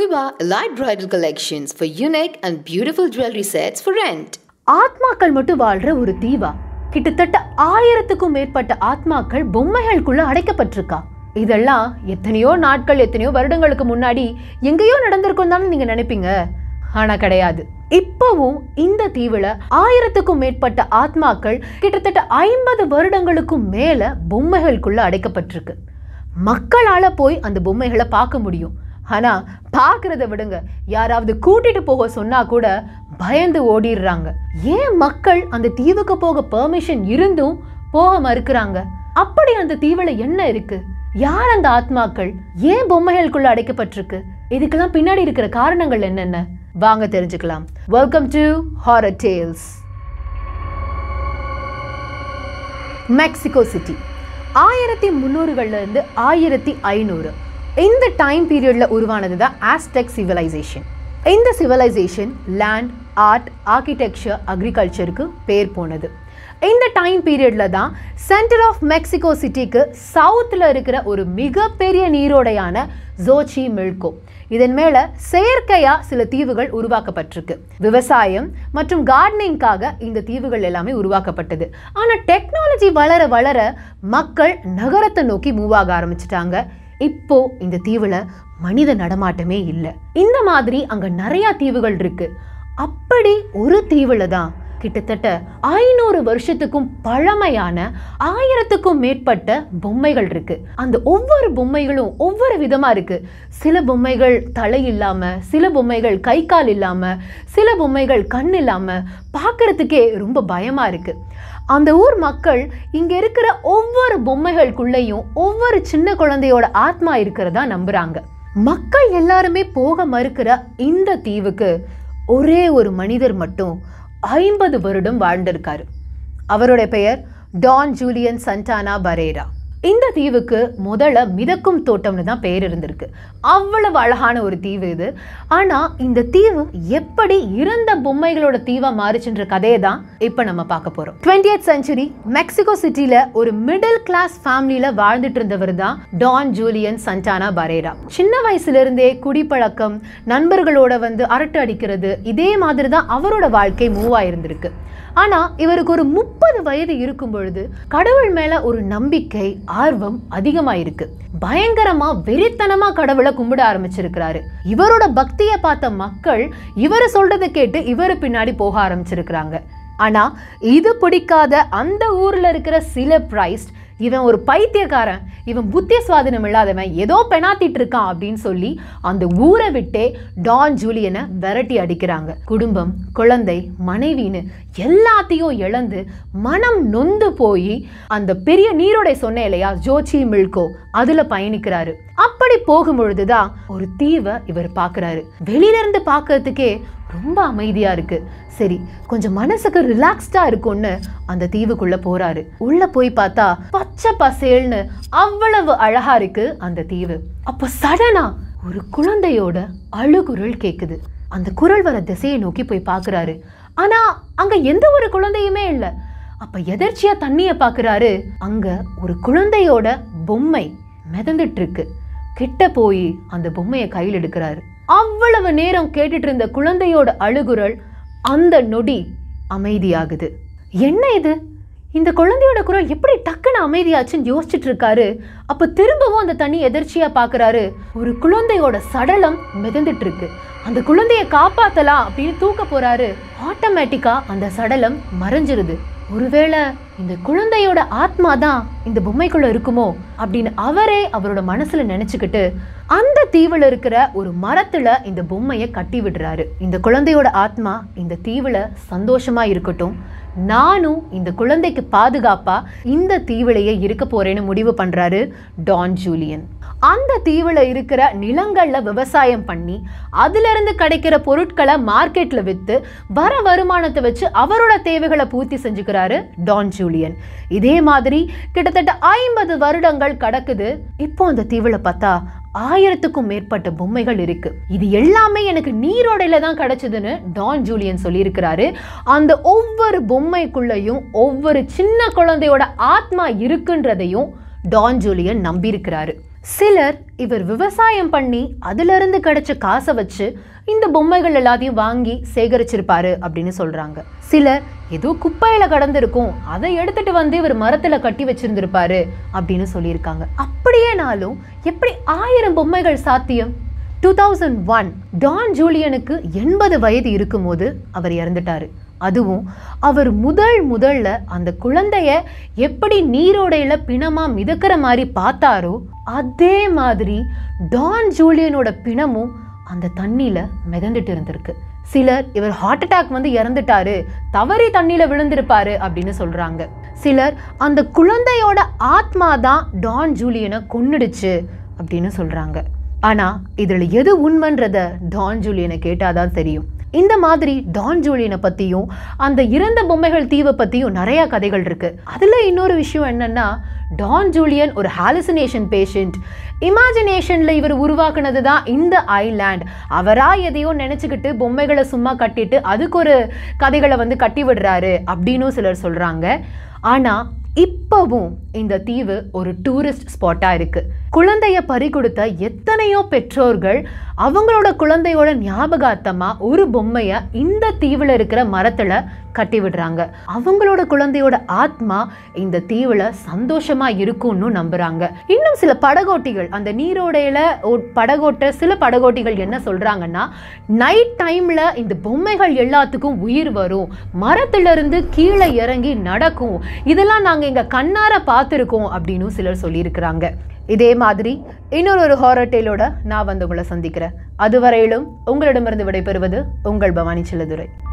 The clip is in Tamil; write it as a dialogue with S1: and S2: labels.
S1: Aviva Elite Bridal Collections for unique and beautiful jewelry sets for rent.
S2: ஆத்மாக்கள் மட்டும் வாழ்ற ஒரு தீவா கிட்டத்தட்ட ஆயிரத்துக்கும் மேற்பட்ட ஆத்மாக்கள் பொம்மைகளுக்குள்ள அடைக்கப்பட்டிருக்கா இதெல்லாம் எத்தனையோ நாட்கள் எத்தனையோ வருடங்களுக்கு முன்னாடி எங்கேயோ நடந்திருக்கும் தானே நீங்க நினைப்பீங்க ஆனா கிடையாது இப்பவும் இந்த தீவுல ஆயிரத்துக்கும் மேற்பட்ட ஆத்மாக்கள் கிட்டத்தட்ட ஐம்பது வருடங்களுக்கும் மேல பொம்மைகளுக்குள்ள அடைக்கப்பட்டிருக்கு மக்களால போய் அந்த பொம்மைகளை பார்க்க முடியும் ஆனா பார்க்கறத விடுங்க யாராவது கூட்டிட்டு போக சொன்னா கூட பயந்து ஓடிடுறாங்க ஏன் மக்கள் அந்த தீவுக்கு போக பெர்மிஷன் இருந்தும் போக மறுக்கிறாங்க அப்படி அந்த தீவுல என்ன இருக்கு யார் அந்த ஆத்மாக்கள் ஏன் பொம்மைகளுக்குள்ள அடைக்கப்பட்டிருக்கு இதுக்கெல்லாம் பின்னாடி இருக்கிற காரணங்கள் என்னென்ன வாங்க தெரிஞ்சுக்கலாம் welcome to horror tales Mexico City ஆயிரத்தி முந்நூறுகள்ல இருந்து ஆயிரத்தி ஐநூறு இந்த டைம் பீரியட்ல உருவானது தான் ஆஸ்டெக் சிவிலைசேஷன் இந்த சிவிலைசேஷன் லேண்ட் ஆர்ட் ஆர்கிடெக்சர் அக்ரிகல்ச்சருக்கு பேர் போனது இந்த டைம் பீரியட்ல தான் சென்டர் ஆஃப் மெக்சிகோ சிட்டிக்கு சவுத்தில் இருக்கிற ஒரு மிகப்பெரிய நீரோடையான ஜோச்சி மில்கோ இதன் மேல செயற்கையா சில தீவுகள் உருவாக்கப்பட்டிருக்கு விவசாயம் மற்றும் கார்டனிங்காக இந்த தீவுகள் எல்லாமே உருவாக்கப்பட்டது ஆனா டெக்னாலஜி வளர வளர மக்கள் நகரத்தை நோக்கி மூவ் ஆக ஆரம்பிச்சிட்டாங்க இப்போ இந்த தீவுல மனித நடமாட்டமே இல்லை இந்த மாதிரி அங்க நிறைய தீவுகள் இருக்கு அப்படி ஒரு தீவுல தான் கிட்டத்தட்ட ஐநூறு வருஷத்துக்கும் பழமையான ஆயிரத்துக்கும் மேற்பட்ட பொம்மைகள் இருக்கு அந்த ஒவ்வொரு பொம்மைகளும் ஒவ்வொரு விதமா இருக்கு சில பொம்மைகள் தலை இல்லாம சில பொம்மைகள் கை கால் இல்லாம சில பொம்மைகள் கண் இல்லாம பார்க்கறதுக்கே ரொம்ப பயமா இருக்கு அந்த ஊர் மக்கள் இங்க இருக்கிற ஒவ்வொரு பொம்மைகளுக்குள்ளேயும் ஒவ்வொரு சின்ன குழந்தையோட ஆத்மா இருக்கிறதா நம்புறாங்க மக்கள் எல்லாருமே போக மறுக்கிற இந்த தீவுக்கு ஒரே ஒரு மனிதர் மட்டும் ஐம்பது வருடம் வாழ்ந்திருக்காரு அவருடைய பெயர் டான் ஜூலியன் சண்டானா பரேரா இந்த தீவுக்கு முதல்ல மிதக்கும் தோட்டம்னு தான் பெயர் இருந்திருக்கு அவ்வளவு அழகான ஒரு தீவு இது ஆனா இந்த தீவு எப்படி இறந்த பொம்மைகளோட தீவா மாறுச்சுன்ற கதையை தான் இப்ப நம்ம பார்க்க போறோம் டுவெண்டியத் செஞ்சுரி மெக்சிகோ சிட்டில ஒரு மிடில் கிளாஸ் ஃபேமிலியில வாழ்ந்துட்டு இருந்தவர் தான் டான் ஜூலியன் சண்டானா பரேரா சின்ன வயசுல இருந்தே குடிப்பழக்கம் நண்பர்களோட வந்து அரட்டை அடிக்கிறது இதே மாதிரி தான் அவரோட வாழ்க்கை மூவ் ஆயிருந்திருக்கு ஆனா இவருக்கு ஒரு முப்பது வயது இருக்கும் பொழுது கடவுள் மேல ஒரு நம்பிக்கை ஆர்வம் அதிகமாயிருக்கு பயங்கரமா வெறித்தனமா கடவுளை கும்பிட ஆரம்பிச்சிருக்கிறாரு இவரோட பக்தியை பார்த்த மக்கள் இவர் சொல்றதை கேட்டு இவர் பின்னாடி போக ஆரம்பிச்சிருக்கிறாங்க ஆனா இது பிடிக்காத அந்த ஊர்ல இருக்கிற சில பிரைஸ்ட் இவன் ஒரு பைத்தியக்காரன் இவன் புத்தி சுவாதனம் இல்லாதவன் ஏதோ பெணாத்திட்டு இருக்கான் அப்படின்னு சொல்லி அந்த ஊரை விட்டே டான் ஜூலியனை விரட்டி அடிக்கிறாங்க குடும்பம் குழந்தை மனைவின்னு எல்லாத்தையும் இழந்து மனம் நொந்து போய் அந்த பெரிய நீரோடை சொன்னேன் இல்லையா ஜோச்சி மில்கோ அதுல பயணிக்கிறாரு அப்படி போகும் பொழுதுதான் ஒரு தீவை இவர் பார்க்கறாரு வெளியில இருந்து பார்க்கறதுக்கே ரொம்ப அமைதியா இருக்கு சரி கொஞ்சம் மனசுக்கு ரிலாக்ஸ்டா இருக்கும்னு அந்த தீவுக்குள்ள போறாரு உள்ள போய் பார்த்தா பச்சை பசேல்னு அவ்வளவு அழகா இருக்கு அந்த தீவு அப்ப சடனா ஒரு குழந்தையோட அழுகுரல் கேக்குது அந்த குரல் வர திசையை நோக்கி போய் பார்க்கறாரு ஆனா அங்க எந்த ஒரு குழந்தையுமே இல்ல அப்ப எதர்ச்சியா தண்ணிய பார்க்கறாரு அங்க ஒரு குழந்தையோட பொம்மை மிதந்துட்டு இருக்கு கிட்ட போய் அந்த பொம்மையை கையில் எடுக்கிறாரு அவ்வளவு நேரம் கேட்டுட்டு இருந்த குழந்தையோட அழுகுரல் அந்த நொடி அமைதியாகுது என்ன இது இந்த குழந்தையோட குரல் எப்படி டக்குன்னு அமைதியாச்சுன்னு யோசிச்சுட்டு இருக்காரு அப்ப திரும்பவும் அந்த தண்ணி எதிர்ச்சியா பாக்குறாரு ஒரு குழந்தையோட சடலம் மிதந்துட்டு இருக்கு அந்த குழந்தைய காப்பாத்தலாம் அப்படின்னு தூக்க போறாரு ஆட்டோமேட்டிக்கா அந்த சடலம் மறைஞ்சிருது ஒருவேளை இந்த குழந்தையோட ஆத்மா தான் இந்த பொம்மைக்குள்ள இருக்குமோ அப்படின்னு அவரே அவரோட மனசுல நினைச்சுக்கிட்டு அந்த தீவுல இருக்கிற ஒரு மரத்துல இந்த பொம்மையை கட்டி விடுறாரு இந்த குழந்தையோட ஆத்மா இந்த தீவுல சந்தோஷமா இருக்கட்டும் நானும் இந்த குழந்தைக்கு பாதுகாப்பா இந்த தீவிலேயே இருக்க போறேன்னு முடிவு பண்றாரு டான் ஜூலியன் அந்த தீவுல இருக்கிற நிலங்கள்ல விவசாயம் பண்ணி அதுல இருந்து கிடைக்கிற பொருட்களை மார்க்கெட்ல வித்து வர வருமானத்தை வச்சு அவரோட தேவைகளை பூர்த்தி செஞ்சுக்கிறாரு டான் ஜூலியன் இதே மாதிரி கிட்டத்தட்ட ஐம்பது வருடங்கள் கடக்குது இப்போ அந்த தீவுல பார்த்தா ஆயிரத்துக்கும் மேற்பட்ட பொம்மைகள் இருக்கு இது எல்லாமே எனக்கு நீரோடையில தான் கிடைச்சதுன்னு டான் ஜூலியன் சொல்லியிருக்கிறாரு அந்த ஒவ்வொரு பொம்மைக்குள்ளேயும் ஒவ்வொரு சின்ன குழந்தையோட ஆத்மா இருக்குன்றதையும் டான் ஜூலியன் நம்பியிருக்கிறாரு சிலர் இவர் விவசாயம் பண்ணி அதிலிருந்து கிடைச்ச காசை வச்சு இந்த பொம்மைகள் எல்லாத்தையும் வாங்கி சேகரிச்சிருப்பாரு அப்படின்னு சொல்றாங்க சிலர் ஏதோ குப்பையில கடந்திருக்கும் அதை எடுத்துட்டு வந்து இவர் மரத்துல கட்டி வச்சிருந்திருப்பாரு அப்படின்னு சொல்லியிருக்காங்க அப்படியேனாலும் எப்படி ஆயிரம் பொம்மைகள் சாத்தியம் டூ தௌசண்ட் ஒன் டான் ஜூலியனுக்கு எண்பது வயது இருக்கும்போது அவர் இறந்துட்டாரு அதுவும் அவர் முதல் முதல்ல அந்த குழந்தைய எப்படி நீரோடையில பிணமா மிதக்கிற மாதிரி பார்த்தாரோ அதே மாதிரி டான் ஜூலியனோட பிணமும் அந்த தண்ணியில மிதந்துட்டு இருந்திருக்கு சிலர் இவர் ஹார்ட் அட்டாக் வந்து இறந்துட்டாரு தவறி தண்ணியில விழுந்திருப்பாரு அப்படின்னு சொல்றாங்க சிலர் அந்த குழந்தையோட ஆத்மா தான் டான் ஜூலியனை கொன்னுடுச்சு அப்படின்னு சொல்றாங்க ஆனா இதுல எது உண்மைன்றத டான் ஜூலியனை கேட்டாதான் தெரியும் இந்த மாதிரி டான் ஜூலியனை பத்தியும் அந்த இறந்த பொம்மைகள் தீவை பத்தியும் நிறைய கதைகள் இருக்கு அதுல இன்னொரு விஷயம் என்னன்னா டான் ஜூலியன் ஒரு ஹாலுசினேஷன் பேஷண்ட் இமேஜினேஷன்ல இவர் உருவாக்குனது தான் இந்த ஐலாண்ட் அவரா எதையோ நினைச்சுக்கிட்டு பொம்மைகளை சும்மா கட்டிட்டு அதுக்கு ஒரு கதைகளை வந்து கட்டி விடுறாரு அப்படின்னும் சிலர் சொல்றாங்க ஆனா இப்பவும் இந்த தீவு ஒரு டூரிஸ்ட் ஸ்பாட்டா இருக்கு குழந்தைய பறி கொடுத்த எத்தனையோ பெற்றோர்கள் அவங்களோட குழந்தையோட ஞாபகார்த்தமா ஒரு பொம்மைய இந்த தீவுல இருக்கிற மரத்துல கட்டி விடுறாங்க அவங்களோட குழந்தையோட ஆத்மா இந்த தீவுல சந்தோஷமா இருக்கும்னு நம்புறாங்க இன்னும் சில படகோட்டிகள் அந்த நீரோடையில ஒரு படகோட்ட சில படகோட்டிகள் என்ன சொல்றாங்கன்னா நைட் டைம்ல இந்த பொம்மைகள் எல்லாத்துக்கும் உயிர் வரும் மரத்துல இருந்து கீழே இறங்கி நடக்கும் இதெல்லாம் நாங்க எங்க கண்ணார பார்த்துருக்கோம் அப்படின்னு சிலர் சொல்லியிருக்கிறாங்க இதே மாதிரி இன்னொரு ஒரு ஹாரர் டேலோட நான் வந்து உங்களை சந்திக்கிறேன் அதுவரையிலும் உங்களிடமிருந்து விடைபெறுவது உங்கள் பவானி செல்லதுரை